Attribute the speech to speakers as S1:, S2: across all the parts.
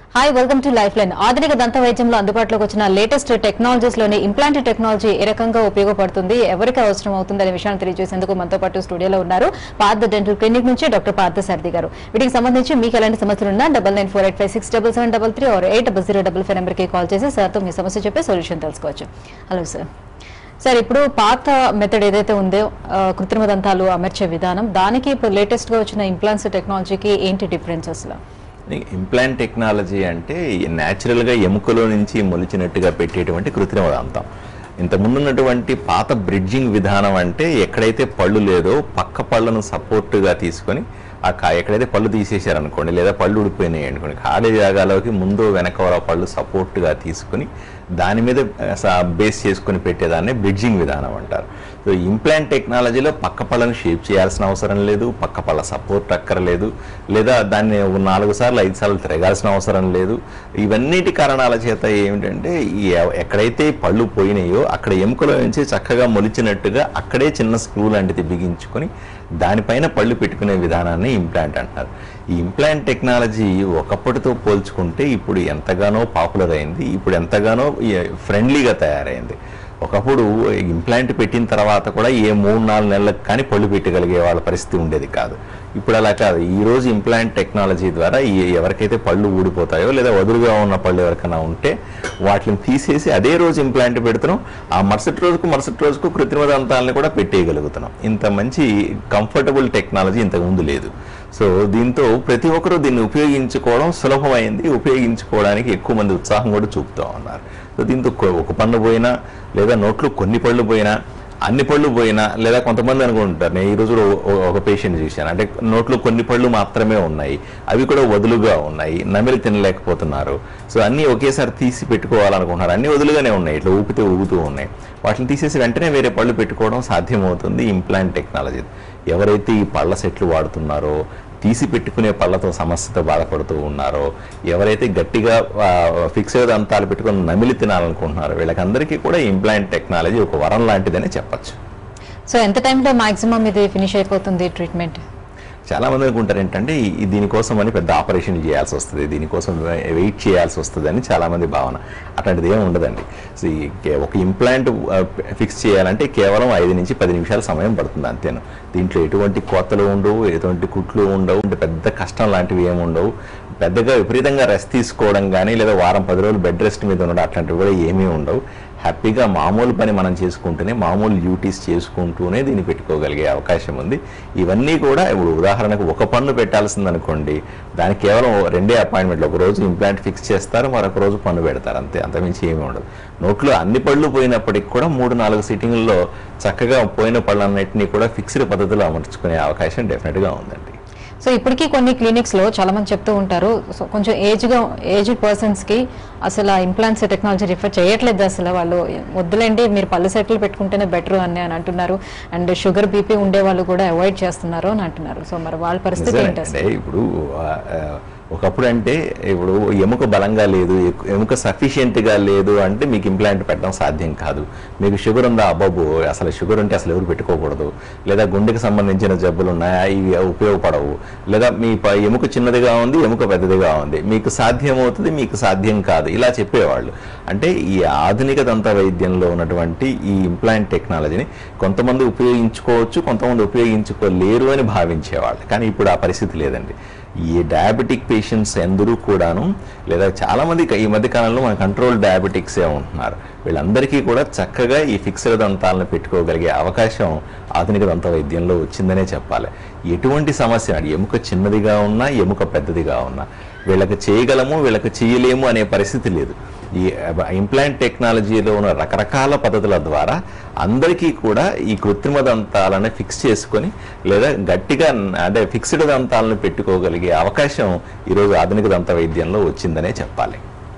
S1: Hi welcome to life line ఆధునిక దంత వైద్యంలో అందుబాటులోకి వచ్చిన లేటెస్ట్ టెక్నాలజీస్ లోని ఇంప్లాంట్ టెక్నాలజీ ఏ రకంగా ఉపయోగపడుతుంది ఎవరికి అవసరం అవుతుంది అనే విషయాన్ని తెలియజేసేందుకు మనతో పాటు స్టూడియోలో ఉన్నారు పార్థ డెంటల్ క్లినిక్ నుంచి డాక్టర్ పార్థ సర్ది గారు వీటికి సంబంధించి మీకు ఎలాంటి సమస్యలు ఉన్నా double nine four eight five six double seven double three or eight double zero double five నెంబర్కి కాల్ చేసి సార్తో మీ సమస్య చెప్పి సొల్యూషన్ తెలుసుకోవచ్చు హలో సార్ సార్ ఇప్పుడు పాత మెథడ్ ఏదైతే ఉందో ఆ, కృత్రిమ దంతాలు అమర్చే విధానం దానికి ఇప్పుడు లేటెస్ట్ గా వచ్చిన ఇంప్లాంట్స్ టెక్నాలజీకి ఏంటి డిఫరెన్స్ అసలు
S2: ఇంప్లాంట్ టెక్నాలజీ అంటే న్యాచురల్గా ఎముకలో నుంచి మొలిచినట్టుగా పెట్టేటువంటి కృత్రిమ దంతం ఇంతకుముందు ఉన్నటువంటి పాత బ్రిడ్జింగ్ విధానం అంటే ఎక్కడైతే పళ్ళు లేదో పక్క పళ్ళను సపోర్ట్గా తీసుకొని ఆ కా ఎక్కడైతే పళ్ళు తీసేశారనుకోండి లేదా పళ్ళు ఊడిపోయినాయి అనుకోండి ఖాళీ జాగాలోకి ముందు వెనక పళ్ళు సపోర్ట్గా తీసుకొని దాని మీద బేస్ చేసుకొని పెట్టేదాన్ని బ్రిడ్జింగ్ విధానం అంటారు సో ఇంప్లాంట్ టెక్నాలజీలో పక్క పళ్ళను షేప్ చేయాల్సిన అవసరం లేదు పక్క పళ్ళ సపోర్ట్ అక్కర్లేదు లేదా దాన్ని ఓ నాలుగు సార్లు ఐదు సార్లు తిరగాల్సిన అవసరం లేదు ఇవన్నిటి కారణాల చేత ఏమిటంటే ఈ ఎ- ఎక్కడైతే పళ్ళు పోయినాయో అక్కడ ఎముకలో నుంచి చక్కగా మొలిచినట్టుగా అక్కడే చిన్న స్క్రూ లాంటిది బిగించుకొని దానిపైన పళ్ళు పెట్టుకునే విధానాన్ని ఇంప్లాంట్ అంటారు ఈ ఇంప్లాంట్ టెక్నాలజీ ఒకప్పటితో పోల్చుకుంటే ఇప్పుడు ఎంతగానో పాపులర్ అయింది ఇప్పుడు ఎంతగానో ఫ్రెండ్లీగా తయారైంది ఒకప్పుడు ఇంప్లాంట్ పెట్టిన తర్వాత కూడా ఏ మూడు నాలుగు నెలలకు కానీ పళ్ళు పెట్టగలిగే వాళ్ళ పరిస్థితి ఉండేది కాదు ఇప్పుడు అలా కాదు ఈ రోజు ఇంప్లాంట్ టెక్నాలజీ ద్వారా ఏ- ఎవరికైతే పళ్ళు ఊడిపోతాయో లేదా వదులుగా ఉన్న పళ్ళు ఎవరికైనా ఉంటే వాటిని తీసేసి అదే రోజు ఇంప్లాంట్ పెడుతున్నాం ఆ మరుసటి రోజుకు మరుసటి రోజుకు కృత్రిమ దంతాలను కూడా పెట్టేయగలుగుతున్నాం ఇంత మంచి కంఫర్టబుల్ టెక్నాలజీ ఇంతకు ముందు లేదు సో దీంతో ప్రతి ఒక్కరూ దీన్ని ఉపయోగించుకోవడం సులభమైంది ఉపయోగించుకోవడానికి ఎక్కువ మంది ఉత్సాహం కూడా చూపుతూ ఉన్నారు సో దీంతో కొ- ఒక పన్ను పోయినా లేదా నోట్లో కొన్ని పళ్ళు పోయినా అన్ని పళ్ళు పోయినా లేదా కొంతమంది అనుకుంటారు నేను ఈ రోజు ఓ- ఓ- ఒక పేషెంట్ చూశాను అంటే నోట్లో కొన్ని పళ్ళు మాత్రమే ఉన్నాయి అవి కూడా వదులుగా ఉన్నాయి నమిలి తినలేకపోతున్నారు సో అన్నీ ఒకేసారి తీసి పెట్టుకోవాలనుకుంటున్నారు అన్ని వదులుగానే ఉన్నాయి ఇట్లా ఊపితే ఊగుతూ ఉన్నాయి వాటిని తీసేసి వెంటనే వేరే పళ్ళు పెట్టుకోవడం సాధ్యమవుతుంది ఇంప్లాంట్ టెక్నాలజీ ఎవరైతే ఈ పళ్ళ సెట్లు వాడుతున్నారో తీసి పెట్టుకునే పళ్ళతో సమస్యతో బాధపడుతూ ఉన్నారో ఎవరైతే గట్టిగా ఫిక్స్డ్ దంతాలు పెట్టుకొని నమిలి తినాలనుకుంటున్నారో వీళ్ళకందరికీ కూడా ఇంప్లాంట్ టెక్నాలజీ ఒక వరం లాంటిదని చెప్పచ్చు
S1: సో ఎంత టైంలో మాక్సిమం ఇది ఫినిష్ అయిపోతుంది ట్రీట్మెంట్
S2: చాలా మంది అనుకుంటారు ఏంటంటే ఈ- ఈ దీనికోసం అని పెద్ద ఆపరేషన్ చేయాల్సి వస్తుంది దీనికోసం వెయిట్ చేయాల్సి వస్తుంది అని చాలా మంది భావన అట్లాంటిది ఏమి ఉండదండి సో ఈ కే- ఒక ఇంప్లాంట్ ఫిక్స్ చేయాలంటే కేవలం ఐదు నుంచి పది నిమిషాల సమయం పడుతుంది అంతేను దీంట్లో ఎటువంటి కోతలు ఉండవు ఎటువంటి కుట్లు ఉండవు అంటే పెద్ద కష్టం లాంటివి ఏమి ఉండవు పెద్దగా విపరీతంగా రెస్ట్ తీసుకోవడం కానీ లేదా వారం పది రోజులు బెడ్ రెస్ట్ మీద ఉండడం అట్లాంటివి కూడా ఏమీ ఉండవు హ్యాపీగా మామూలు పని మనం చేసుకుంటూనే మామూలు డ్యూటీస్ చేసుకుంటూనే దీన్ని పెట్టుకోగలిగే అవకాశం ఉంది ఇవన్నీ కూడా ఇప్పుడు ఉదాహరణకు ఒక పన్ను పెట్టాల్సింది అనుకోండి దానికి కేవలం రెండే అపాయింట్మెంట్లు ఒక రోజు ఇంప్లాంట్ ఫిక్స్ చేస్తారు మరొక రోజు పన్ను పెడతారు అంతే అంతమించి ఏమీ ఉండదు నోట్లో అన్ని పళ్ళు పోయినప్పటికి కూడా మూడు నాలుగు సిట్టింగ్ల్లో చక్కగా పోయిన పళ్ళన్నింటినీ కూడా ఫిక్స్డ్ పద్ధతిలో అమర్చుకునే అవకాశం డెఫినెట్గా ఉందండి
S1: సో ఇప్పటికీ కొన్ని క్లినిక్స్ లో చాలా మంది చెప్తూ ఉంటారు సో కొంచెం ఏజ్ గా ఏజ్డ్ పర్సన్స్ కి అసలు ఆ ఇంప్లాంట్స్ టెక్నాలజీ రిఫర్ చేయట్లేదు అసలు వాళ్ళు వద్దులేండి మీరు పళ్ళు సెట్లు పెట్టుకుంటేనే బెటర్ అని అని అంటున్నారు అండ్ షుగర్ బీపీ ఉండే వాళ్ళు కూడా అవాయిడ్ చేస్తున్నారు అని అంటున్నారు సో మరి వాళ్ళ పరిస్థితి
S2: నిజమే.
S1: ఏంటి అసలు
S2: అంటే ఇప్పుడు ఆ, ఆ, ఒకప్పుడు అంటే ఇప్పుడు ఎముక బలంగా లేదు ఎక్- ఎముక sufficient గా లేదు అంటే మీకు ఇంప్లాంట్ పెట్టడం సాధ్యం కాదు మీకు షుగర్ ఉందా అబ్బాబు అసలు షుగర్ ఉంటే అసలు ఎవరు పెట్టుకోకూడదు లేదా గుండెకి సంబంధించిన జబ్బులు ఉన్నాయా ఇవి ఉపయోగపడవు లేదా మీ ప- ఎముక చిన్నదిగా ఉంది ఎముక పెద్దదిగా ఉంది మీకు సాధ్యమవుతుంది మీకు సాధ్యం కాదు ఇలా చెప్పేవాళ్ళు అంటే ఈ ఆధునిక దంత వైద్యంలో ఉన్నటువంటి ఈ ఇంప్లాంట్ టెక్నాలజీని కొంతమంది ఉపయోగించుకోవచ్చు కొంతమంది ఉపయోగించుకోలేరు అని భావించేవాళ్ళు కానీ ఇప్పుడు ఆ పరిస్థితి లేదండి ఈ డయాబెటిక్ పేషెంట్స్ అందరూ కూడాను లేదా చాలా మంది ఈ మధ్య కాలంలో మన కంట్రోల్ డయాబెటిక్సే ఉంటున్నారు వీళ్ళందరికీ కూడా చక్కగా ఈ ఫిక్స్డ్ దంతాలను పెట్టుకోగలిగే అవకాశం ఆధునిక దంత వైద్యంలో వచ్చిందనే చెప్పాలి ఎటువంటి సమస్య అది ఎముక చిన్నదిగా ఉన్నా ఎముక పెద్దదిగా ఉన్నా వీళ్ళకి చేయగలము వీళ్ళకి చేయలేము అనే పరిస్థితి లేదు ఈ ఇంప్లాంట్ టెక్నాలజీలో ఉన్న రకరకాల పద్ధతుల ద్వారా అందరికీ కూడా ఈ కృత్రిమ దంతాలను ఫిక్స్ చేసుకొని లేదా గట్టిగా అంటే ఫిక్స్డ్ దంతాలను పెట్టుకోగలిగే అవకాశం ఈరోజు ఆధునిక దంత వైద్యంలో వచ్చిందనే చెప్పాలి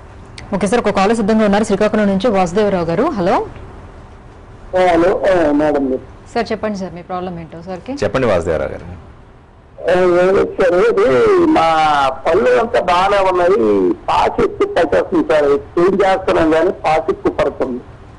S1: ఓకే సార్ ఒక కాల్ సిద్ధంగా ఉన్నారు శ్రీకాకుళం నుంచి వాసుదేవరావు గారు హలో
S3: హలో ఆ, మేడం గారు.
S1: సార్ చెప్పండి సార్ మీ ప్రాబ్లం ఏంటో సార్కి
S2: చెప్పండి వాసుదేవరావు గారు
S3: ఆ, ఏం లేదు సార్ ఇది మా పళ్ళు అంతా బాగానే ఉన్నాయి పాచి ఎక్కువ పట్టేస్తుంది సార్ క్లీన్ చేస్తున్నాం కానీ పాచి ఎక్కువ పడుతుంది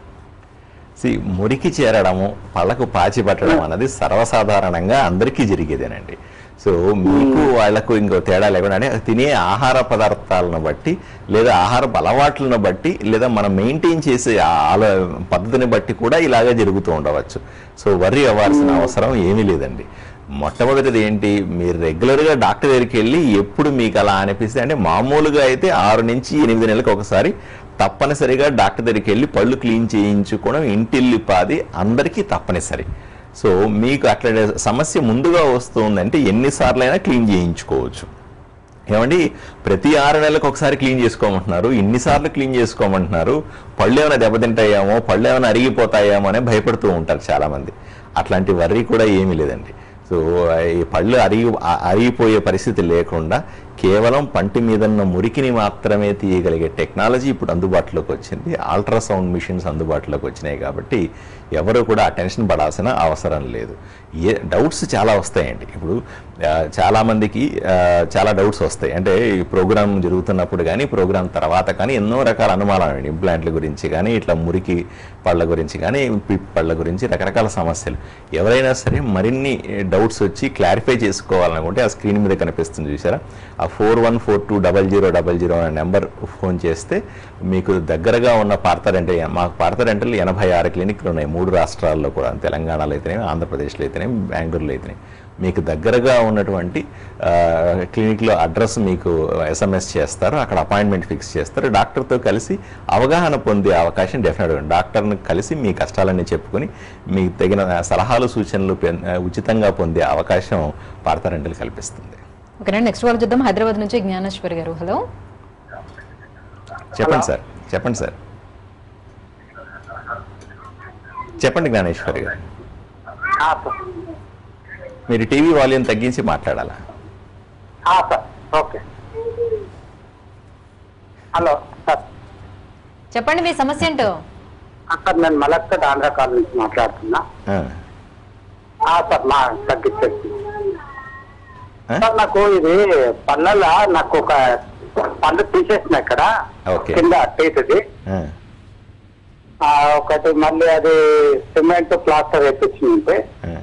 S2: సి మురికి చేరడము పళ్ళకు పాచి పట్టడం అన్నది సర్వసాధారణంగా అందరికీ జరిగేదేనండి సో మీకు వాళ్ళకు ఇంకో తేడా లేకుండా అంటే తినే ఆహార పదార్థాలను బట్టి లేదా ఆహారపు అలవాట్లను బట్టి లేదా మనం మెయింటైన్ చేసే ఆ ఆలో పద్ధతిని బట్టి కూడా ఇలాగే జరుగుతూ ఉండవచ్చు సో వర్రీ అవ్వాల్సిన అవసరం ఏమీ లేదండి మొట్టమొదటిది ఏంటి మీరు రెగ్యులర్గా డాక్టర్ దగ్గరికి వెళ్ళి ఎప్పుడు మీకు అలా అనిపిస్తే అంటే మామూలుగా అయితే ఆరు నుంచి ఎనిమిది నెలలకు ఒకసారి తప్పనిసరిగా డాక్టర్ దగ్గరికి వెళ్ళి పళ్ళు క్లీన్ చేయించుకోవడం ఇంటిల్లిపాది అందరికీ తప్పనిసరి సో మీకు అట్లా సమస్య ముందుగా వస్తుందంటే ఎన్నిసార్లైనా క్లీన్ చేయించుకోవచ్చు ఏమండి ప్రతి ఆరు నెలలకు ఒకసారి క్లీన్ చేసుకోమంటున్నారు ఇన్నిసార్లు క్లీన్ చేసుకోమంటున్నారు పళ్ళు ఏమైనా దెబ్బతింటాయేమో పళ్ళు ఏమైనా అరిగిపోతాయేమో అని భయపడుతూ ఉంటారు చాలామంది అట్లాంటి వర్రీ కూడా ఏమీ లేదండి సో ఈ పళ్ళు అరిగి అ- అరిగిపోయే పరిస్థితి లేకుండా కేవలం పంటి మీద ఉన్న మురికిని మాత్రమే తీయగలిగే టెక్నాలజీ ఇప్పుడు అందుబాటులోకి వచ్చింది అల్ట్రాసౌండ్ మిషన్స్ అందుబాటులోకి వచ్చినాయి కాబట్టి ఎవరు కూడా ఆ టెన్షన్ పడాల్సిన అవసరం లేదు ఏ డౌట్స్ చాలా వస్తాయండి ఇప్పుడు ఆ, చాలా మందికి ఆ, చాలా డౌట్స్ వస్తాయి అంటే ఈ ప్రోగ్రామ్ జరుగుతున్నప్పుడు కానీ ప్రోగ్రామ్ తర్వాత కానీ ఎన్నో రకాల అనుమానాలు అండి ఇంప్లాంట్ల గురించి కానీ ఇట్లా మురికి పళ్ళ గురించి కానీ పిప్ పళ్ళ గురించి రకరకాల సమస్యలు ఎవరైనా సరే మరిన్ని డౌట్స్ వచ్చి క్లారిఫై చేసుకోవాలనుకుంటే ఆ స్క్రీన్ మీద కనిపిస్తుంది చూసారా ఆ four one four two double zero double zero అనే నెంబర్ ఫోన్ చేస్తే మీకు దగ్గరగా ఉన్న పార్థ రెంటల్ మాకు పార్థ రెంటల్ ఎనభై ఆరు క్లినిక్లు ఉన్నాయి మూడు రాష్ట్రాల్లో కూడా తెలంగాణలో అయితేనే ఆంధ్రప్రదేశ్లో అయితేనే బెంగళూరులో అయితేనే మీకు దగ్గరగా ఉన్నటువంటి ఆ, క్లినిక్లో అడ్రస్ మీకు ఎస్ఎంఎస్ చేస్తారు అక్కడ అపాయింట్మెంట్ ఫిక్స్ చేస్తారు డాక్టర్తో కలిసి అవగాహన పొందే అవకాశం డెఫినెట్గా ఉంది. డాక్టర్ని కలిసి మీ కష్టాలన్నీ చెప్పుకొని మీకు తగిన సలహాలు సూచనలు పెన్- ఉచితంగా పొందే అవకాశం పార్థ రెంటల్ కల్పిస్తుంది
S1: ఓకేనండి నెక్స్ట్ వాళ్ళు చూద్దాం హైదరాబాద్ నుంచి జ్ఞానేశ్వరి గారు హలో
S2: చెప్పండి సార్ చెప్పండి సార్ చెప్పండి జ్ఞానేశ్వరి గారు
S3: ఆ, సార్
S2: మీరు టీవీ వాల్యూమ్ తగ్గించి మాట్లాడాలా
S3: ఆ, సార్ ఓకే హలో సార్
S1: చెప్పండి మీ సమస్య ఏంటో
S3: ఆ, సార్ నేను మలక్కట్ ఆంధ్ర కాలనీ నుంచి మాట్లాడుతున్నా
S2: ఆ.
S3: ఆ, సార్ మా తగ్గించండి
S2: ఆ?
S3: సార్ నాకు ఇది పళ్ళల నాకు ఒక పళ్ళు తీసేసిన ఇక్కడ
S2: ఓకే.
S3: కింద టేతుది
S2: ఆ.
S3: ఆ, ఒకటి మళ్ళీ అది సిమెంట్ ప్లాస్టర్ వేపించింది
S2: ఆ.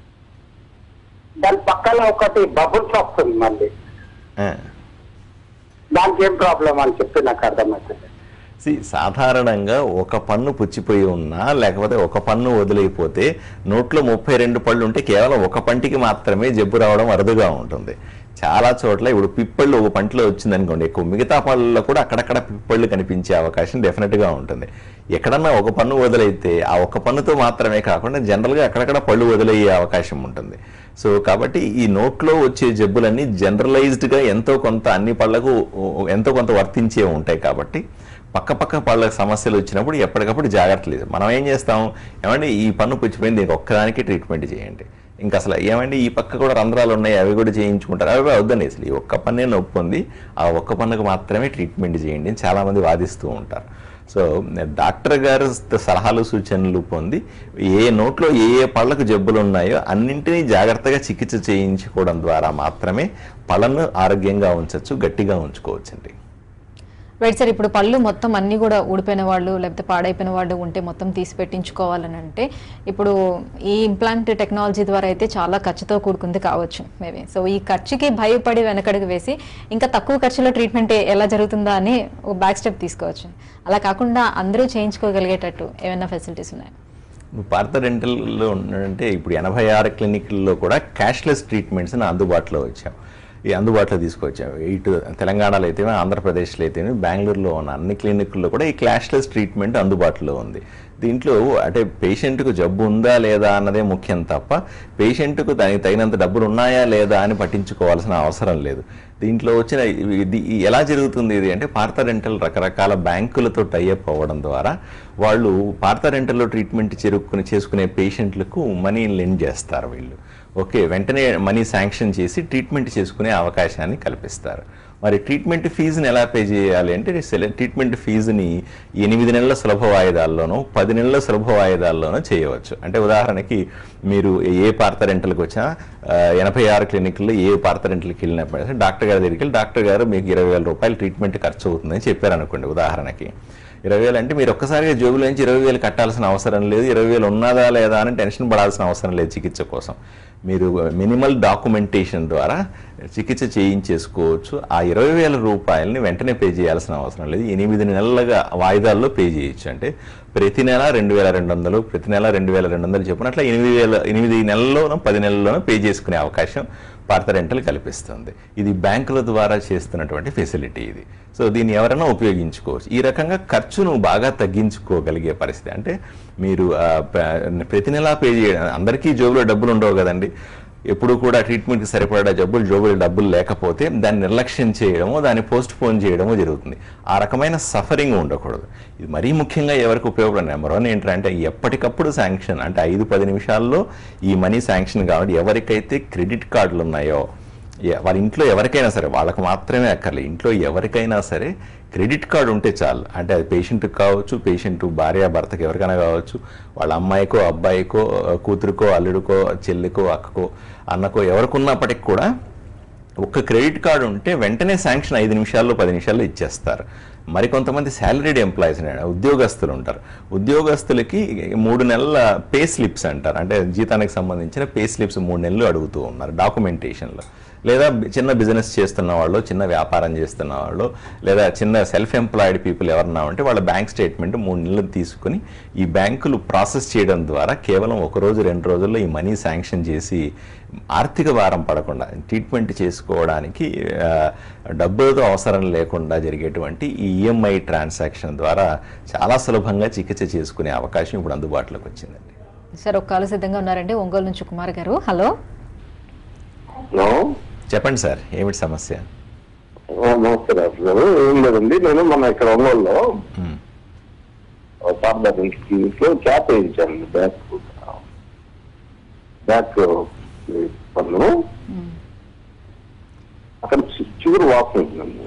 S3: దాని పక్కన ఒకటి బబుల్స్ వస్తుంది మళ్ళీ
S2: ఆ.
S3: దానికి ఏం ప్రాబ్లం అని చెప్పి నాకు అర్థమవుతుంది
S2: See, సాధారణంగా ఒక పన్ను పుచ్చిపోయి ఉన్నా లేకపోతే ఒక పన్ను వదిలేకపోతే నోట్లో ముప్పై రెండు పళ్ళు ఉంటే కేవలం ఒక పంటికి మాత్రమే జబ్బు రావడం అరుదుగా ఉంటుంది చాలా చోట్ల ఇప్పుడు పిప్పళ్ళు ఒక పంటిలో వచ్చింది అనుకోండి ఎక్కువ మిగతా పళ్ళలో కూడా అక్కడక్కడ పిప్పళ్ళు కనిపించే అవకాశం డెఫినెట్గా ఉంటుంది ఎక్కడన్నా ఒక పన్ను వదిలైతే ఆ ఒక పన్నుతో మాత్రమే కాకుండా జనరల్గా అక్కడక్కడ పళ్ళు వదిలయ్యే అవకాశం ఉంటుంది సో కాబట్టి ఈ నోట్లో వచ్చే జబ్బులన్నీ జనరలైజ్డ్గా ఎంతో కొంత అన్ని పళ్ళకు ఎంతో కొంత వర్తించే ఉంటాయి కాబట్టి పక్క పక్క పళ్ళ సమస్యలు వచ్చినప్పుడు ఎప్పటికప్పుడు జాగ్రత్త లేదు మనం ఏం చేస్తాం ఏమంటే ఈ పన్ను పుచ్చిపోయింది దీనికి ఒక్కదానికి ట్రీట్మెంట్ చేయండి ఇంకా అసలు ఏమంటే ఈ పక్క కూడా రంధ్రాలు ఉన్నాయి అవి కూడా చేయించుకుంటారు అవి వద్దండి అసలు ఈ ఒక్క పన్నే నొప్పి ఉంది ఆ ఒక్క పన్నుకు మాత్రమే ట్రీట్మెంట్ చేయండి అని చాలామంది వాదిస్తూ ఉంటారు సో డాక్టర్ గారు సలహాలు సూచనలు పొంది ఏ నోట్లో ఏ ఏ పళ్ళకు జబ్బులు ఉన్నాయో అన్నింటినీ జాగ్రత్తగా చికిత్స చేయించుకోవడం ద్వారా మాత్రమే పళ్ళను ఆరోగ్యంగా ఉంచవచ్చు గట్టిగా ఉంచుకోవచ్చండి
S1: రైట్ సార్ ఇప్పుడు పళ్ళు మొత్తం అన్ని కూడా ఊడిపోయిన వాళ్ళు లేకపోతే పాడైపోయిన వాళ్ళు ఉంటే మొత్తం తీసి పెట్టించుకోవాలని అంటే ఇప్పుడు ఈ ఇంప్లాంట్ టెక్నాలజీ ద్వారా అయితే చాలా ఖర్చుతో కూడుకుంది కావచ్చు మేబీ సో ఈ ఖర్చుకి భయపడి వెనకడుగు వేసి ఇంకా తక్కువ ఖర్చులో ట్రీట్మెంట్ ఎలా జరుగుతుందా అని ఒక బ్యాక్ స్టెప్ తీసుకోవచ్చు అలా కాకుండా అందరూ చేయించుకోగలిగేటట్టు ఏమైనా ఫెసిలిటీస్ ఉన్నాయి
S2: పార్థ డెంటల్లో ఉన్నంటే ఇప్పుడు ఎనభై ఆరు క్లినిక్ల్లో కూడా క్యాష్లెస్ ట్రీట్మెంట్స్ని అందుబాటులో వచ్చాం ఈ అందుబాటులో తీసుకొచ్చాం ఇటు తెలంగాణలో అయితేనే ఆంధ్రప్రదేశ్లో అయితేనే బెంగళూరులో ఉన్న అన్ని క్లినిక్ల్లో కూడా ఈ క్యాష్లెస్ ట్రీట్మెంట్ అందుబాటులో ఉంది దీంట్లో అంటే పేషెంట్కు జబ్బు ఉందా లేదా అన్నదే ముఖ్యం తప్ప పేషెంట్కు దానికి తగినంత డబ్బులు ఉన్నాయా లేదా అని పట్టించుకోవాల్సిన అవసరం లేదు దీంట్లో వచ్చిన ఇది ఎలా జరుగుతుంది ఇది అంటే పార్థ రెంటల్ రకరకాల బ్యాంకులతో టైఅప్ అవ్వడం ద్వారా వాళ్ళు పార్థ రెంటల్లో ట్రీట్మెంట్ చేరుకుని చేసుకునే పేషెంట్లకు మనీ లెండ్ చేస్తారు వీళ్ళు ఓకే వెంటనే మనీ శాంక్షన్ చేసి ట్రీట్మెంట్ చేసుకునే అవకాశాన్ని కల్పిస్తారు మరి ట్రీట్మెంట్ ఫీజుని ఎలా పే చేయాలి అంటే సెల- ట్రీట్మెంట్ ఫీజుని ఎనిమిది నెలల సులభ వాయిదాల్లోనూ పది నెలల సులభ వాయిదాల్లోనూ చేయవచ్చు అంటే ఉదాహరణకి మీరు ఏ పార్థ రెంటల్కి వచ్చినా ఆ, ఎనభై ఆరు క్లినిక్లో ఏ పార్థ రెంటల్కి వెళ్ళినప్పుడు డాక్టర్ గారి దగ్గరికి వెళ్ళి డాక్టర్ గారు మీకు ఇరవై వేల రూపాయలు ట్రీట్మెంట్ ఖర్చు అవుతుందని చెప్పారు అనుకోండి ఉదాహరణకి ఇరవై వేలు అంటే మీరు ఒక్కసారిగా జోబులో నుంచి ఇరవై వేలు కట్టాల్సిన అవసరం లేదు ఇరవై వేలు ఉన్నదా లేదా అని టెన్షన్ పడాల్సిన అవసరం లేదు చికిత్స కోసం మీరు మినిమల్ డాక్యుమెంటేషన్ ద్వారా చికిత్స చేయించేసుకోవచ్చు ఆ ఇరవై వేల రూపాయలని వెంటనే పే చేయాల్సిన అవసరం లేదు ఎనిమిది నెలలుగా వాయిదాల్లో పే చేయొచ్చు అంటే ప్రతి నెల రెండు వేల రెండు వందలు ప్రతి నెల రెండు వేల రెండు వందలు చెప్పిన అట్లా ఎనిమిది వేల ఎనిమిది నెలల్లోనూ పది నెలల్లోనూ పే చేసుకునే అవకాశం భారత రెంటల్ కల్పిస్తుంది ఇది బ్యాంకుల ద్వారా చేస్తున్నటువంటి ఫెసిలిటీ ఇది సో దీన్ని ఎవరైనా ఉపయోగించుకోవచ్చు ఈ రకంగా ఖర్చును బాగా తగ్గించుకోగలిగే పరిస్థితి అంటే మీరు ఆ, ప- ప్రతి నెలా పే చేయడం అందరికీ జోబులో డబ్బులు ఉండవు కదండి ఎప్పుడు కూడా ట్రీట్మెంట్కి సరిపడా జబ్బులు జోబులు డబ్బులు లేకపోతే దాన్ని నిర్లక్ష్యం చేయడమో దాన్ని పోస్ట్ పోన్ చేయడమో జరుగుతుంది ఆ రకమైన సఫరింగ్ ఉండకూడదు ఇది మరీ ముఖ్యంగా ఎవరికి ఉపయోగపడే నెంబర్ వన్ ఏంటంటే ఎప్పటికప్పుడు శాంక్షన్ అంటే ఐదు పది నిమిషాల్లో ఈ మనీ శాంక్షన్ కాబట్టి ఎవరికైతే క్రెడిట్ కార్డులు ఉన్నాయో ఎ- వాళ్ళ ఇంట్లో ఎవరికైనా సరే వాళ్ళకి మాత్రమే అక్కర్లేదు ఇంట్లో ఎవరికైనా సరే క్రెడిట్ కార్డు ఉంటే చాలు అంటే అది పేషెంట్కి కావచ్చు పేషెంట్ భార్య భర్తకి ఎవరికైనా కావచ్చు వాళ్ళ అమ్మాయికో అబ్బాయికో కూతురుకో అల్లుడికో చెల్లికో అక్కకో అన్నకో ఎవరికి ఉన్నప్పటికి కూడా ఒక్క క్రెడిట్ కార్డు ఉంటే వెంటనే శాంక్షన్ ఐదు నిమిషాల్లో పది నిమిషాల్లో ఇచ్చేస్తారు మరి కొంతమంది శాలరీడ్ ఎంప్లాయీస్ ఉద్యోగస్తులు ఉంటారు ఉద్యోగస్తులకి మూడు నెలల పే స్లిప్స్ అంటారు అంటే జీతానికి సంబంధించిన పే స్లిప్స్ మూడు నెలలు అడుగుతూ ఉన్నారు డాక్యుమెంటేషన్లో లేదా చిన్న బిజినెస్ చేస్తున్న వాళ్ళు చిన్న వ్యాపారం చేస్తున్న వాళ్ళు లేదా చిన్న సెల్ఫ్ ఎంప్లాయిడ్ పీపుల్ ఎవరన్నా ఉంటే వాళ్ళ బ్యాంక్ స్టేట్మెంట్ మూడు నెలలు తీసుకుని ఈ బ్యాంకులు ప్రాసెస్ చేయడం ద్వారా కేవలం ఒక రోజు రెండు రోజుల్లో ఈ మనీ శాంక్షన్ చేసి ఆర్థిక భారం పడకుండా ట్రీట్మెంట్ చేసుకోవడానికి ఆ, డబ్బులతో అవసరం లేకుండా జరిగేటువంటి ఈ ఈఎంఐ ట్రాన్సాక్షన్ ద్వారా చాలా సులభంగా చికిత్స చేసుకునే అవకాశం ఇప్పుడు అందుబాటులోకి వచ్చిందండి
S1: సార్ ఒక కాలు సిద్ధంగా ఉన్నారండి ఒంగోలు నుంచి కుమార్ గారు హలో
S3: హలో
S2: చెప్పండి సార్ ఏమిటి సమస్య
S3: ఆ, నమస్తే డాక్టర్ గారు ఏం లేదండి నేను మన ఇక్కడ ఒంగోలులో
S2: మ్,
S3: పార్లర్ క్లినిక్ లో క్యాప్ వేయించాను బ్యాక్ బ్యాక్ పన్ను అక్కడ చి- చిగురు వాసన ఉంటుందండి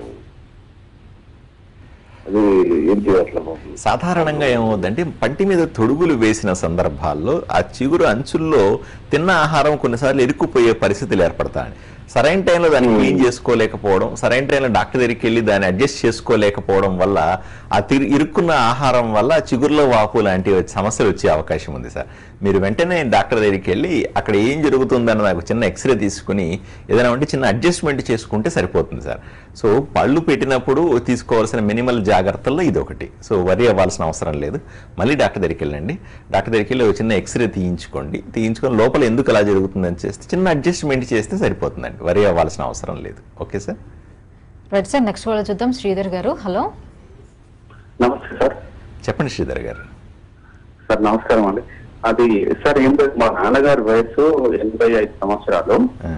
S3: అది ఏం చేయట్లే బాబు
S2: సాధారణంగా ఏమవుతుందంటే పంటి మీద తొడుగులు వేసిన సందర్భాల్లో ఆ చిగురు అంచుల్లో తిన్న ఆహారం కొన్నిసార్లు ఇరుక్కుపోయే పరిస్థితులు ఏర్పడతాయి సరైన టైంలో దాన్ని క్లీన్ చేసుకోలేకపోవడం సరైన టైంలో డాక్టర్ దగ్గరికి వెళ్ళి దాన్ని అడ్జస్ట్ చేసుకోలేకపోవడం వల్ల ఆ తిరి ఇరుక్కున్న ఆహారం వల్ల ఆ చిగురులో వాపు లాంటి సమస్యలు వచ్చే అవకాశం ఉంది సార్ మీరు వెంటనే డాక్టర్ దగ్గరికి వెళ్ళి అక్కడ ఏం జరుగుతుందని నాకు చిన్న ఎక్స్రే తీసుకుని ఏదైనా ఉంటే చిన్న అడ్జస్ట్మెంట్ చేసుకుంటే సరిపోతుంది సార్ సో పళ్ళు పెట్టినప్పుడు తీసుకోవాల్సిన మినిమల్ జాగ్రత్తల్లో ఇది ఒకటి సో వరి అవ్వాల్సిన అవసరం లేదు మళ్ళీ డాక్టర్ దగ్గరికి వెళ్ళండి డాక్టర్ దగ్గరికి వెళ్ళి ఒక చిన్న ఎక్స్రే తీయించుకోండి తీయించుకొని లోపల ఎందుకు అలా జరుగుతుందని చేస్తే చిన్న అడ్జస్ట్మెంట్ చేస్తే సరిపోతుందండి వరి అవ్వాల్సిన అవసరం లేదు okay sir
S1: right sir next వాళ్ళు చూద్దాం శ్రీధర్ గారు హలో
S4: నమస్తే సార్
S2: చెప్పండి శ్రీధర్ గారు
S4: సార్ నమస్కారం అండి అది సార్ ఏం లేదు మా నాన్నగారి వయసు ఎనభై ఐదు సంవత్సరాలు
S2: ఆ,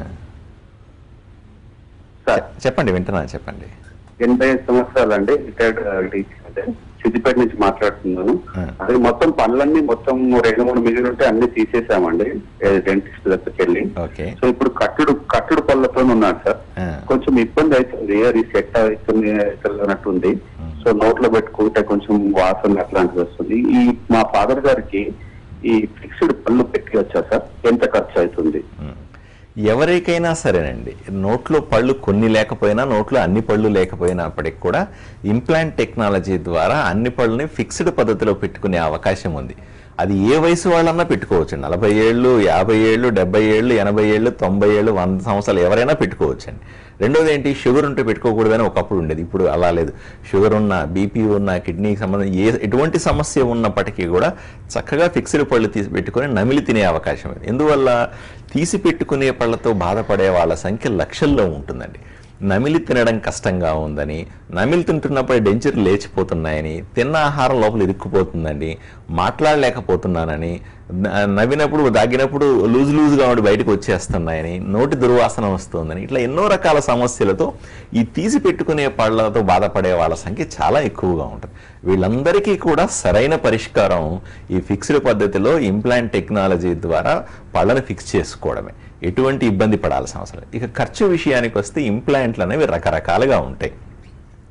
S4: సార్
S2: చెప్పండి వింటున్నా చెప్పండి
S4: ఎనభై ఐదు సంవత్సరాలు అండి రిటైర్డ్ టీచర్ అంటే సిద్దిపేట నుంచి మాట్లాడుతున్నాను
S2: Hmm.
S4: అది మొత్తం పనులన్నీ మొత్తం రెండు మూడు మిగిలి ఉంటే అన్ని తీసేసామండి డెంటిస్ట్ దగ్గరికి వెళ్ళి
S2: ఓకే
S4: సో ఇప్పుడు కట్టుడు కట్టుడు పళ్ళతో ఉన్నాడు సార్
S2: ఆ,
S4: కొంచెం ఇబ్బంది అవుతుంది అది సెట్ అవుతుంది అవుతున్నట్టుంది సో నోట్లో పెట్టుకుంటే కొంచెం వాసన అట్లాంటిది వస్తుంది ఈ మా ఫాదర్ గారికి ఈ ఫిక్స్డ్ పళ్ళు పెట్టి వచ్చా సార్ ఎంత ఖర్చు అవుతుంది
S2: ఉమ్. ఎవరికైనా సరేనండి నోట్లో పళ్ళు కొన్ని లేకపోయినా నోట్లో అన్ని పళ్ళు లేకపోయినప్పటికి కూడా ఇంప్లాంట్ టెక్నాలజీ ద్వారా అన్ని పళ్ళని ఫిక్స్డ్ పద్ధతిలో పెట్టుకునే అవకాశం ఉంది అది ఏ వయసు వాళ్ళన్నా పెట్టుకోవచ్చు నలభై ఏళ్ళు యాభై ఏళ్ళు డెబ్బై ఏళ్ళు ఎనభై ఏళ్ళు తొంభై ఏళ్ళు వంద సంవత్సరాలు ఎవరైనా పెట్టుకోవచ్చండి రెండోది ఏంటి షుగర్ ఉంటే పెట్టుకోకూడదని ఒకప్పుడు ఉండేది ఇప్పుడు అలా లేదు షుగర్ ఉన్న బీపీ ఉన్న కిడ్నీకి సంబంధించి ఏ ఎటువంటి సమస్య ఉన్నప్పటికీ కూడా చక్కగా ఫిక్స్డ్ పళ్ళు తీసి పెట్టుకొని నమిలి తినే అవకాశం ఉంది ఎందువల్ల తీసి పెట్టుకునే పళ్ళతో బాధపడే వాళ్ళ సంఖ్య లక్షల్లో ఉంటుందండి నమిలి తినడం కష్టంగా ఉందని నమిలి తింటున్నప్పుడు డెంచర్ లేచిపోతున్నాయని తిన్న ఆహారం లోపల ఇరుక్కుపోతుందండి మాట్లాడలేకపోతున్నానని న- నవ్వినప్పుడు దాగినప్పుడు లూజ్ లూజ్గా ఉండి బయటకు వచ్చేస్తున్నాయని నోటి దుర్వాసన వస్తుందని ఇట్లా ఎన్నో రకాల సమస్యలతో ఈ తీసి పెట్టుకునే పళ్ళతో బాధపడే వాళ్ళ సంఖ్య చాలా ఎక్కువగా ఉంటుంది వీళ్ళందరికీ కూడా సరైన పరిష్కారం ఈ ఫిక్స్డ్ పద్ధతిలో ఇంప్లాంట్ టెక్నాలజీ ద్వారా పళ్ళని ఫిక్స్ చేసుకోవడమే ఎటువంటి ఇబ్బంది పడాల్సిన అవసరం లేదు ఇక ఖర్చు విషయానికి వస్తే ఇంప్లాంట్లు అనేవి రకరకాలుగా ఉంటాయి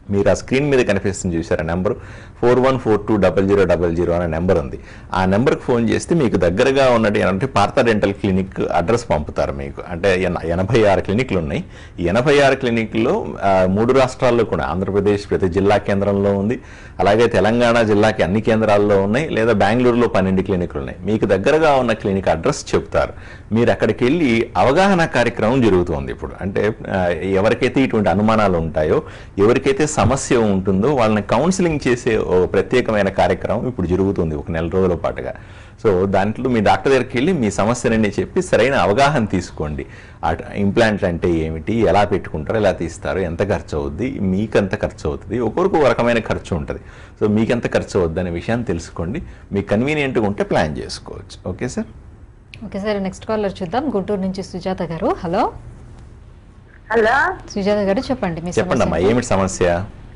S2: మీరు ఆ స్క్రీన్ మీద కనిపిస్తుంది చూసారా number four one four two double zero double zero అనే నెంబర్ ఉంది ఆ నెంబర్కి ఫోన్ చేస్తే మీకు దగ్గరగా ఉన్నది అంటే పార్థ డెంటల్ క్లినిక్ అడ్రస్ పంపుతారు మీకు అంటే ఎన- ఎనభై ఆరు క్లినిక్లు ఉన్నాయి ఈ ఎనభై ఆరు క్లినిక్లో ఆ, మూడు రాష్ట్రాల్లో కూడా ఆంధ్రప్రదేశ్ ప్రతి జిల్లా కేంద్రంలో ఉంది అలాగే తెలంగాణ జిల్లాకి అన్ని కేంద్రాల్లో ఉన్నాయి లేదా బెంగళూరులో పన్నెండు క్లినిక్లు ఉన్నాయి మీకు దగ్గరగా ఉన్న క్లినిక్ అడ్రస్ చెప్తారు మీరు అక్కడికి వెళ్ళి అవగాహన కార్యక్రమం జరుగుతుంది ఇప్పుడు అంటే ఆ, ఎవరికైతే ఇటువంటి అనుమానాలు ఉంటాయో ఎవరికైతే సమస్య ఉంటుందో వాళ్ళని కౌన్సిలింగ్ చేసే ఓ ప్రత్యేకమైన కార్యక్రమం ఇప్పుడు జరుగుతుంది ఒక నెల రోజుల పాటుగా సో దాంట్లో మీ డాక్టర్ దగ్గరికి వెళ్ళి మీ సమస్యలన్నీ చెప్పి సరైన అవగాహన తీసుకోండి ఇంప్లాంట్లు అంటే ఏమిటి ఎలా పెట్టుకుంటారు ఎలా తీస్తారు ఎంత ఖర్చు అవుద్ది మీకు ఎంత ఖర్చు అవుతుంది ఒక్కొక్కరికి ఒక రకమైన ఖర్చు ఉంటుంది సో మీకు ఎంత ఖర్చు అవుద్ది అనే విషయాన్ని తెలుసుకోండి మీకు కన్వీనియంట్గా ఉంటే ప్లాన్ చేసుకోవచ్చు okay sir
S1: okay sir next caller చూద్దాం గుంటూరు నుంచి సుజాత గారు హలో
S5: హలో
S1: సుజాత గారు చెప్పండి మీ
S2: చెప్పండి అమ్మా
S1: సమస్య
S2: ఏమిటి సమస్య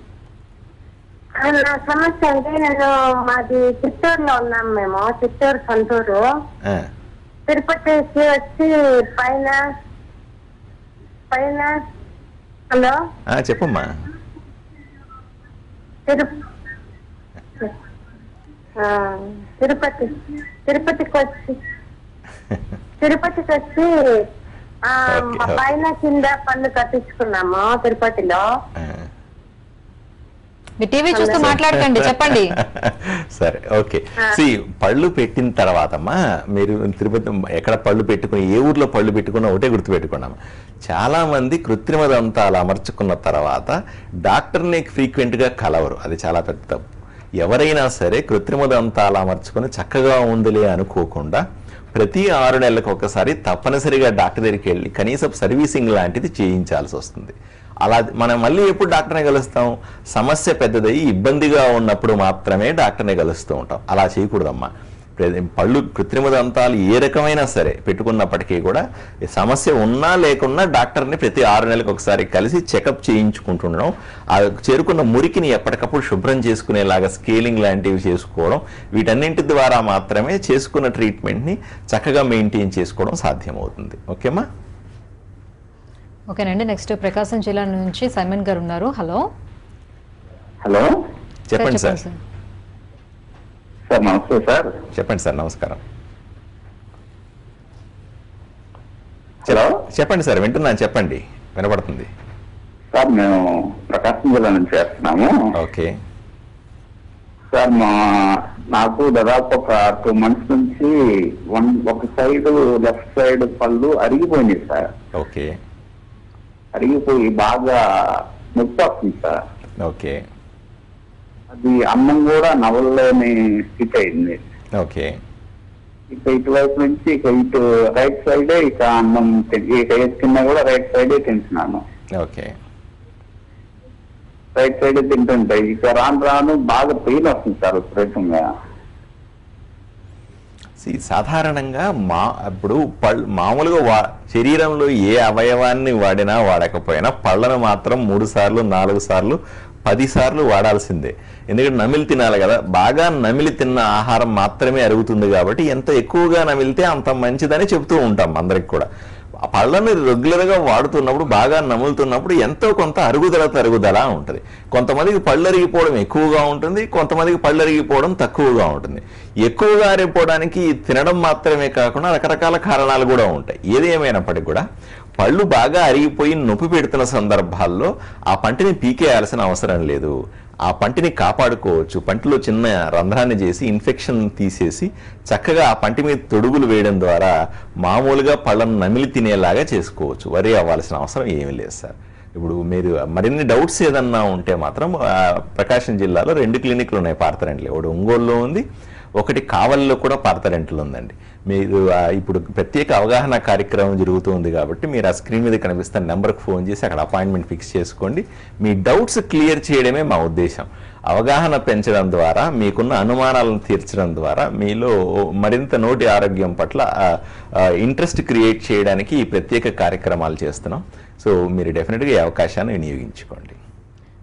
S5: ఆ, నా సమస్య అంటే నేను మాది చిత్తూరులో ఉన్నాం మేము చిత్తూరు సొంతూరు
S2: ఆ,
S5: తిరుపతికి వచ్చి పైన పైన హలో
S2: ఆ, చెప్పమ్మా
S5: తిరు ఆ, తిరుపతి తిరుపతికి వచ్చి తిరుపతికి వచ్చి ఆ,
S2: ఓకే,
S5: మా
S2: ఓకే.
S5: పైన కింద పన్ను కట్టించుకున్నాము తిరుపతిలో
S2: ఆ.
S1: మీ టీవీ చూస్తూ మాట్లాడకండి చెప్పండి
S2: సరే ఓకే సి పళ్ళు పెట్టిన తర్వాతమ్మా మీరు తిరుపతి ఎక్కడ పళ్ళు పెట్టుకుని ఏ ఊర్లో పళ్ళు పెట్టుకున్నా ఒకటే గుర్తుపెట్టుకున్నాం చాలా మంది కృత్రిమ దంతాలు అమర్చుకున్న తర్వాత డాక్టర్ని ఫ్రీక్వెంట్గా కలవరు అది చాలా పెద్ద తప్పు ఎవరైనా సరే కృత్రిమ దంతాలు అమర్చుకుని చక్కగా ఉందిలే అనుకోకుండా ప్రతి ఆరు నెలలకు ఒకసారి తప్పనిసరిగా డాక్టర్ దగ్గరికి వెళ్ళి కనీసం సర్వీసింగ్ లాంటిది చేయించాల్సి వస్తుంది అలా మనం మళ్ళీ ఎప్పుడు డాక్టర్ని కలుస్తాం సమస్య పెద్దదయ్యి ఇబ్బందిగా ఉన్నప్పుడు మాత్రమే డాక్టర్ని కలుస్తూ ఉంటాం అలా చేయకూడదమ్మా ప్ర- పళ్ళు కృత్రిమ దంతాలు ఏ రకమైనా సరే పెట్టుకున్నప్పటికీ కూడా ఈ సమస్య ఉన్నా లేకున్నా డాక్టర్ని ప్రతి ఆరు నెలలకు ఒకసారి కలిసి చెకప్ చేయించుకుంటుండడం ఆ చేరుకున్న మురికిని ఎప్పటికప్పుడు శుభ్రం చేసుకునేలాగా స్కేలింగ్ లాంటివి చేసుకోవడం వీటన్నింటి ద్వారా మాత్రమే చేసుకున్న ట్రీట్మెంట్ని చక్కగా మెయింటైన్ చేసుకోవడం సాధ్యమవుతుంది ఓకేమా
S1: ఓకేనండి నెక్స్ట్ ప్రకాశం జిల్లా నుంచి సైమన్ గారు ఉన్నారు హలో
S4: హలో
S2: చెప్పండి సార్
S1: సార్
S4: సార్ నమస్తే సార్
S2: చెప్పండి సార్ నమస్కారం
S4: హలో
S2: చెప్పండి సార్ వింటున్నాను చెప్పండి వినపడుతుంది
S4: సార్ మేము ప్రకాశం జిల్లా నుంచి చేస్తున్నాము
S2: ఓకే
S4: సార్ మా నాకు దాదాపు ఒక టూ మంత్స్ నుంచి వన్ ఒక సైడ్ లెఫ్ట్ సైడ్ పళ్ళు అరిగిపోయినాయి సార్
S2: ఓకే
S4: అరిగిపోయి బాగా నొప్పి వస్తుంది సార్
S2: ఓకే
S4: అది అన్నం కూడా నవలలేని స్థితి అయింది
S2: ఓకే
S4: ఇక ఇటువైపు నుంచి ఇక ఇటు రైట్ సైడే ఇక అన్నం తిన్- ఇక ఏది తిన్నా కూడా రైట్ సైడే తింటున్నాను
S2: ఓకే
S4: రైట్ సైడే తింటుంటాయి ఇక రాను రాను బాగా పెయిన్ వస్తుంది సార్ విపరీతంగా
S2: See, సాధారణంగా మా ఇప్పుడు పళ్ళు మామూలుగా వా శరీరంలో ఏ అవయవాన్ని వాడినా వాడకపోయినా పళ్ళను మాత్రం మూడు సార్లు నాలుగు సార్లు పది సార్లు వాడాల్సిందే ఎందుకంటే నమిలి తినాలి కదా బాగా నమిలి తిన్న ఆహారం మాత్రమే అరుగుతుంది కాబట్టి ఎంత ఎక్కువగా నమిలితే అంత మంచిదని చెప్తూ ఉంటాం అందరికి కూడా ఆ పళ్ళని రెగ్యులర్గా వాడుతున్నప్పుడు బాగా నములుతున్నప్పుడు ఎంతో కొంత అరుగుదల తరుగుదల ఉంటుంది కొంతమందికి పళ్ళు అరిగిపోవడం ఎక్కువగా ఉంటుంది కొంతమందికి పళ్ళు అరిగిపోవడం తక్కువగా ఉంటుంది ఎక్కువగా అరిగిపోవడానికి తినడం మాత్రమే కాకుండా రకరకాల కారణాలు కూడా ఉంటాయి ఏది ఏమైనప్పటికీ కూడా పళ్ళు బాగా అరిగిపోయి నొప్పి పెడుతున్న సందర్భాల్లో ఆ పంటిని పీకేయాల్సిన అవసరం లేదు ఆ పంటిని కాపాడుకోవచ్చు పంటిలో చిన్న రంధ్రాన్ని చేసి ఇన్ఫెక్షన్ తీసేసి చక్కగా ఆ పంటి మీద తొడుగులు వేయడం ద్వారా మామూలుగా పళ్ళను నమిలి తినేలాగా చేసుకోవచ్చు వరి అవ్వాల్సిన అవసరం ఏమీ లేదు సార్ ఇప్పుడు మీరు మరిన్ని డౌట్స్ ఏదన్నా ఉంటే మాత్రం ఆ, ప్రకాశం జిల్లాలో రెండు క్లినిక్లు ఉన్నాయి పార్థరెంట్లు ఒకటి ఒంగోలులో ఉంది ఒకటి కావలిలో కూడా పార్థరెంట్లు ఉందండి మీరు ఆ, ఇప్పుడు ప్రత్యేక అవగాహన కార్యక్రమం జరుగుతుంది కాబట్టి మీరు ఆ స్క్రీన్ మీద కనిపిస్తున్న నెంబర్కి ఫోన్ చేసి అక్కడ అపాయింట్మెంట్ ఫిక్స్ చేసుకోండి మీ డౌట్స్ క్లియర్ చేయడమే మా ఉద్దేశం అవగాహన పెంచడం ద్వారా మీకున్న అనుమానాలను తీర్చడం ద్వారా మీలో మరింత నోటి ఆరోగ్యం పట్ల ఇంట్రెస్ట్ క్రియేట్ చేయడానికి ఈ ప్రత్యేక కార్యక్రమాలు చేస్తున్నాం సో మీరు డెఫినెట్గా ఈ అవకాశాన్ని వినియోగించుకోండి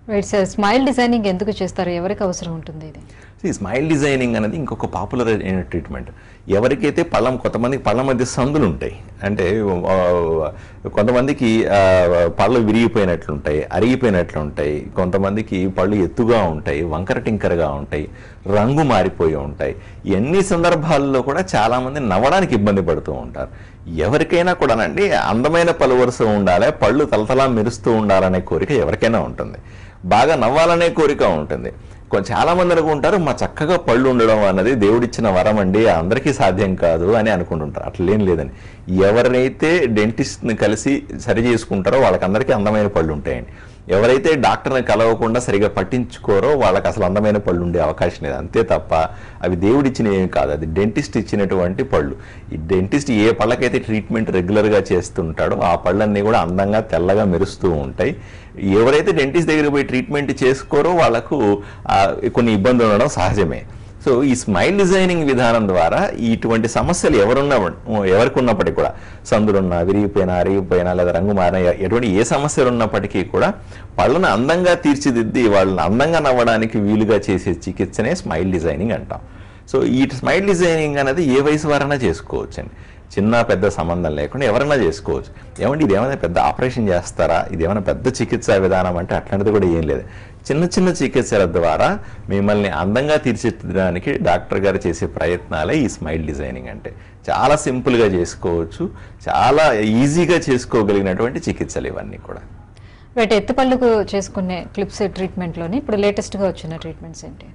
S1: రైట్ సార్ స్మైల్ డిజైనింగ్ ఎందుకు చేస్తారు ఎవరికి అవసరం ఉంటుంది ఇది
S2: ఈ స్మైల్ డిజైనింగ్ అనేది ఇంకొక పాపులర్ అయిన ట్రీట్మెంట్ ఎవరికైతే పళ్ళం కొంతమందికి పళ్ళ మధ్య సందులు ఉంటాయి అంటే ఆ, కొంతమందికి ఆ, పళ్ళు విరిగిపోయినట్లుంటాయి అరిగిపోయినట్లుంటాయి కొంతమందికి పళ్ళు ఎత్తుగా ఉంటాయి వంకర టింకరగా ఉంటాయి రంగు మారిపోయి ఉంటాయి ఎన్ని సందర్భాల్లో కూడా చాలామంది నవ్వడానికి ఇబ్బంది పడుతూ ఉంటారు ఎవరికైనా కూడానండి అందమైన పలు వరుస ఉండాలి పళ్ళు తలతలా మెరుస్తూ ఉండాలనే కోరిక ఎవరికైనా ఉంటుంది బాగా నవ్వాలనే కోరిక ఉంటుంది కొ- చాలా మంది అనుకుంటారు మా చక్కగా పళ్ళు ఉండడం అన్నది దేవుడిచ్చిన వరం అండి అందరికీ సాధ్యం కాదు అని అనుకుంటుంటారు అట్లేం లేదని ఎవరైతే డెంటిస్ట్ని కలిసి సరి చేసుకుంటారో వాళ్ళకందరికీ అందమైన పళ్ళు ఉంటాయండి ఎవరైతే డాక్టర్ని కలవకుండా సరిగా పట్టించుకోరో వాళ్ళకి అసలు అందమైన పళ్ళు ఉండే అవకాశం లేదు అంతే తప్ప అవి దేవుడిచ్చినవి ఏమి కాదు అది డెంటిస్ట్ ఇచ్చినటువంటి పళ్ళు ఈ డెంటిస్ట్ ఏ పళ్ళకైతే ట్రీట్మెంట్ రెగ్యులర్గా చేస్తుంటాడో ఆ పళ్ళన్నీ కూడా అందంగా తెల్లగా మెరుస్తూ ఉంటాయి ఎవరైతే డెంటిస్ట్ దగ్గర పోయి ట్రీట్మెంట్ చేసుకోరో వాళ్ళకు ఆ, కొన్ని ఇబ్బందులు ఉండడం సహజమే సో ఈ స్మైల్ డిజైనింగ్ విధానం ద్వారా ఇటువంటి సమస్యలు ఎవరున్నా ఎవరికి ఉన్నప్పటికీ కూడా సందులున్నా విరిగిపోయినా అరిగిపోయినా లేదా రంగు మారినా ఎటువంటి ఏ సమస్యలు ఉన్నప్పటికీ కూడా పళ్ళను అందంగా తీర్చిదిద్ది వాళ్ళని అందంగా నవ్వడానికి వీలుగా చేసే చికిత్సనే స్మైల్ డిజైనింగ్ అంటాం సో ఈ స్మైల్ డిజైనింగ్ అనేది ఏ వయసు వారైనా చేసుకోవచ్చు అండి చిన్న పెద్ద సంబంధం లేకుండా ఎవరైనా చేసుకోవచ్చు ఏమంటే ఇది ఏమైనా పెద్ద ఆపరేషన్ చేస్తారా ఇది ఏమైనా పెద్ద చికిత్సా విధానం అంటే అట్లాంటిది కూడా ఏం లేదు చిన్న చిన్న చికిత్సల ద్వారా మిమ్మల్ని అందంగా తీర్చిదిద్దడానికి డాక్టర్ గారు చేసే ప్రయత్నాలే ఈ స్మైల్ డిజైనింగ్ అంటే చాలా సింపుల్గా చేసుకోవచ్చు చాలా ఈజీగా చేసుకోగలిగినటువంటి చికిత్సలు ఇవన్నీ కూడా
S1: రైట్ ఎత్తుపళ్ళకు చేసుకునే క్లిప్స్ ట్రీట్మెంట్లోని ఇప్పుడు లేటెస్ట్గా వచ్చిన ట్రీట్మెంట్స్ ఏంటి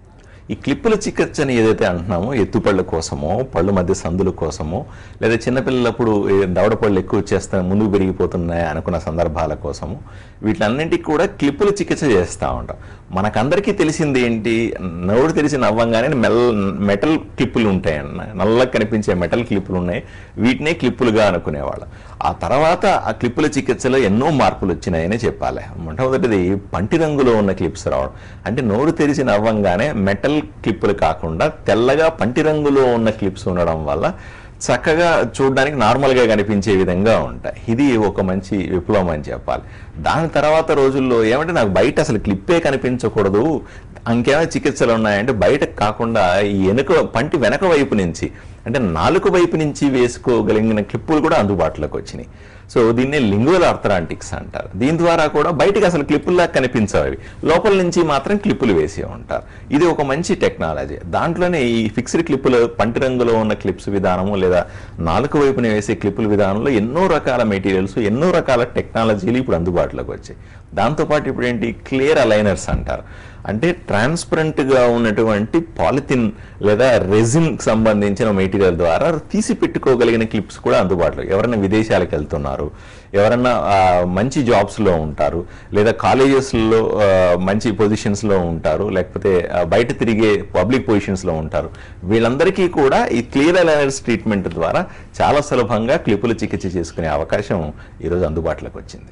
S2: ఈ క్లిప్పుల చికిత్స అని ఏదైతే అంటున్నామో ఎత్తుపళ్ళ కోసమో పళ్ళు మధ్య సందుల కోసమో లేదా చిన్నపిల్లలప్పుడు ఏ దవడ పళ్ళు ఎక్కువ వచ్చేస్తా ముందుకు పెరిగిపోతున్నాయి అనుకున్న సందర్భాల కోసము వీటిలన్నింటికి కూడా క్లిప్పుల చికిత్స చేస్తూ ఉంటాం మనకందరికీ తెలిసింది ఏంటి నోరు తెలిసి నవ్వంగానే మెల్ మెటల్ క్లిప్పులు ఉంటాయి అన్న నల్లగా కనిపించే మెటల్ క్లిప్పులు ఉన్నాయి వీటినే క్లిప్పులుగా అనుకునేవాళ్ళం ఆ తర్వాత ఆ క్లిప్పుల చికిత్సలో ఎన్నో మార్పులు వచ్చినాయని చెప్పాలి మొట్టమొదటిది పంటి రంగులో ఉన్న క్లిప్స్ రావడం అంటే నోరు తెరిచి నవ్వంగానే మెటల్ క్లిప్పులు కాకుండా తెల్లగా పంటి రంగులో ఉన్న క్లిప్స్ ఉండడం వల్ల చక్కగా చూడడానికి నార్మల్గా కనిపించే విధంగా ఉంటాయి ఇది ఒక మంచి విప్లవం అని చెప్పాలి దాని తర్వాత రోజుల్లో ఏమంటే నాకు బయట అసలు క్లిప్పే కనిపించకూడదు ఇంకేమైనా చికిత్సలు ఉన్నాయంటే బయట కాకుండా ఈ వెనుక పంటి వెనక వైపు నుంచి అంటే నాలుగు వైపు నుంచి వేసుకోగలిగిన క్లిప్పులు కూడా అందుబాటులోకి వచ్చినాయి సో దీన్నే లింగువల్ ఆర్థరాంటిక్స్ అంటారు దీని ద్వారా కూడా బయటకు అసలు క్లిప్పుల్లా కనిపించవు అవి లోపల నుంచి మాత్రం క్లిప్పులు వేసి ఉంటారు ఇది ఒక మంచి టెక్నాలజీ దాంట్లోనే ఈ ఫిక్స్డ్ క్లిప్పులు పంటి రంగులో ఉన్న క్లిప్స్ విధానము లేదా నాలుగు వైపున వేసే క్లిప్పుల విధానంలో ఎన్నో రకాల మెటీరియల్స్ ఎన్నో రకాల టెక్నాలజీలు ఇప్పుడు అందుబాటులోకి వచ్చాయి దాంతోపాటు ఇప్పుడు ఏంటి క్లియర్ అలైనర్స్ అంటారు అంటే ట్రాన్స్పరెంట్ గా ఉన్నటువంటి పాలిథిన్ లేదా రెజిన్ సంబంధించిన మెటీరియల్ ద్వారా తీసి పెట్టుకోగలిగిన క్లిప్స్ కూడా అందుబాటులో ఎవరైనా విదేశాలకు వెళ్తున్నారు ఎవరైనా ఆ, మంచి jobs లో ఉంటారు లేదా కాలేజెస్లో మంచి positions లో ఉంటారు లేకపోతే ఆ, బయట తిరిగే పబ్లిక్ లో ఉంటారు వీళ్ళందరికీ కూడా ఈ క్లియర్ అలైనర్స్ ట్రీట్మెంట్ ద్వారా చాలా సులభంగా క్లిప్పులు చికిత్స చేసుకునే అవకాశం ఈరోజు అందుబాటులోకి వచ్చింది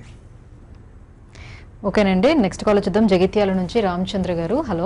S1: ఓకేనండి నెక్స్ట్ కాల్ చూద్దాం జగిత్యాల నుంచి రామచంద్ర గారు హలో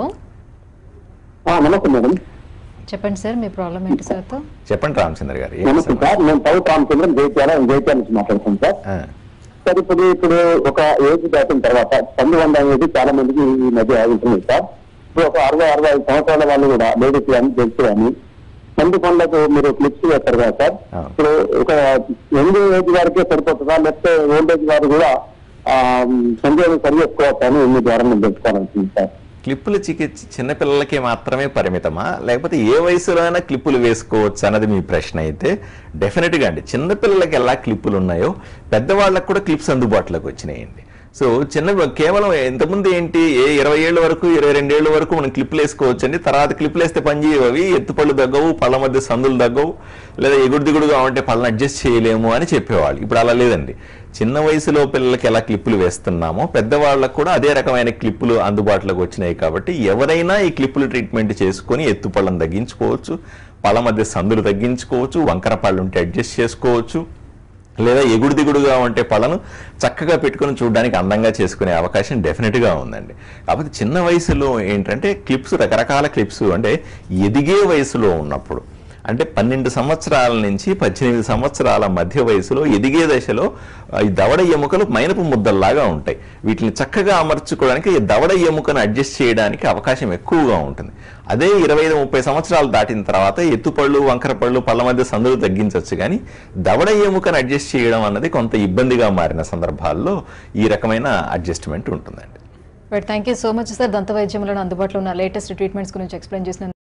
S3: ఆ, నమస్తే మేడం
S1: చెప్పండి సార్ మీ ప్రాబ్లం ఏంటి సార్తో
S2: చెప్పండి రామచంద్ర గారు ఏంటి
S3: నమస్తే
S2: సమస్య?
S3: సార్ నేను సౌత్ రామచంద్రం జైత్యాల జైత్యాల నుంచి మాట్లాడుతున్నాను సార్
S2: ఆ,
S3: సార్ ఇప్పుడు ఇప్పుడు ఒక ఏజ్ దాటిన తర్వాత పండు వంద అనేది చాలా మందికి ఈ మధ్య ఉంటుంది సార్ ఇప్పుడు ఒక అరవై అరవై ఐదు సంవత్సరాల వాళ్ళు కూడా లేడీస్ కానీ జెంట్స్ కానీ పండు పండ్లకు మీరు క్లిప్స్ వేస్తారు కదా సార్
S2: ఆ.
S3: ఇప్పుడు ఒక యంగ్ ఏజ్ వారికే సరిపోతుందా లేకపోతే ఓల్డ్ ఏజ్ వారు కూడా ఆ, సందేహం సరి చేసుకోవచ్చా అని మీ ద్వారా నేను తెలుసుకోవాలనుకుంది సార్
S2: క్లిప్పుల చికిత్స చిన్నపిల్లలకి మాత్రమే పరిమితమా లేకపోతే ఏ వయసులో అయినా క్లిప్పులు వేసుకోవచ్చు అన్నది మీ ప్రశ్న అయితే డెఫినెట్గా అండి చిన్నపిల్లలకి ఎలా క్లిప్పులు ఉన్నాయో పెద్దవాళ్ళకి కూడా క్లిప్స్ అందుబాటులోకి వచ్చినాయండి సో చిన్న కేవలం ఇంతకుముందు ఏంటి ఏ ఇరవై ఏళ్ళ వరకు ఇరవై రెండేళ్ల వరకు మనం క్లిప్లు వేసుకోవచ్చు అండి తర్వాత క్లిప్లు వేస్తే పని చేయవు అవి ఎత్తుపళ్ళు తగ్గవు పళ్ళ మధ్య సందులు తగ్గవు లేదా ఎగుడు దిగుడుగా ఉంటే పళ్ళని అడ్జస్ట్ చేయలేము అని చెప్పేవాళ్ళు ఇప్పుడు అలా లేదండి చిన్న వయసులో పిల్లలకి ఎలా క్లిప్పులు వేస్తున్నామో పెద్దవాళ్ళకు కూడా అదే రకమైన క్లిప్పులు అందుబాటులోకి వచ్చినాయి కాబట్టి ఎవరైనా ఈ క్లిప్పులు ట్రీట్మెంట్ చేసుకొని ఎత్తుపళ్ళను తగ్గించుకోవచ్చు పళ్ళ మధ్య సందులు తగ్గించుకోవచ్చు వంకర పళ్ళు ఉంటే అడ్జస్ట్ చేసుకోవచ్చు లేదా ఎగుడు దిగుడుగా ఉంటే పళ్ళను చక్కగా పెట్టుకొని చూడడానికి అందంగా చేసుకునే అవకాశం డెఫినెట్గా ఉందండి కాకపోతే చిన్న వయసులో ఏంటంటే క్లిప్స్ రకరకాల క్లిప్స్ అంటే ఎదిగే వయసులో ఉన్నప్పుడు అంటే పన్నెండు సంవత్సరాల నుంచి పద్దెనిమిది సంవత్సరాల మధ్య వయసులో ఎదిగే దశలో ఆ, ఈ దవడ ఎముకలు మైనపు ముద్దల్లాగా ఉంటాయి వీటిని చక్కగా అమర్చుకోవడానికి ఈ దవడ ఎముకను అడ్జస్ట్ చేయడానికి అవకాశం ఎక్కువగా ఉంటుంది అదే ఇరవై ఐదు ముప్పై సంవత్సరాలు దాటిన తర్వాత ఎత్తుపళ్ళు వంకర పళ్ళు పళ్ళ మధ్య సందులు తగ్గించవచ్చు కానీ దవడ ఎముకను అడ్జస్ట్ చేయడం అన్నది కొంత ఇబ్బందిగా మారిన సందర్భాల్లో ఈ రకమైన అడ్జస్ట్మెంట్ ఉంటుందండి
S1: but thank you so much sir దంత వైద్యంలో అందుబాటులో ఉన్న లేటెస్ట్ ట్రీట్మెంట్స్ గురించి ఎక్స్ప్లెయిన్ చేసిన